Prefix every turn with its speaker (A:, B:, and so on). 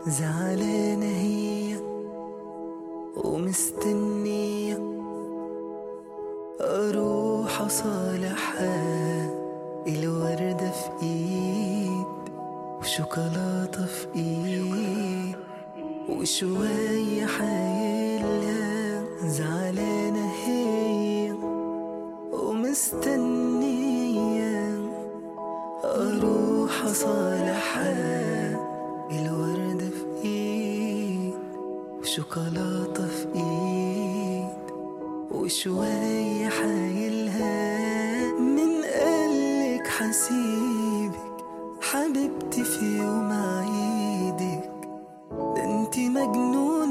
A: زعلانة هي ومستنية أروح أصالحها الوردة في إيد وشوكولاتة في إيد وشوية حايلها زعلانة هي ومستنية أروح أصالحها الوردة في إيد وشوكولاتة في إيد وشوية حايلها من قالك حسيبك حبيبتي في يوم عيدك ده انتي مجنونة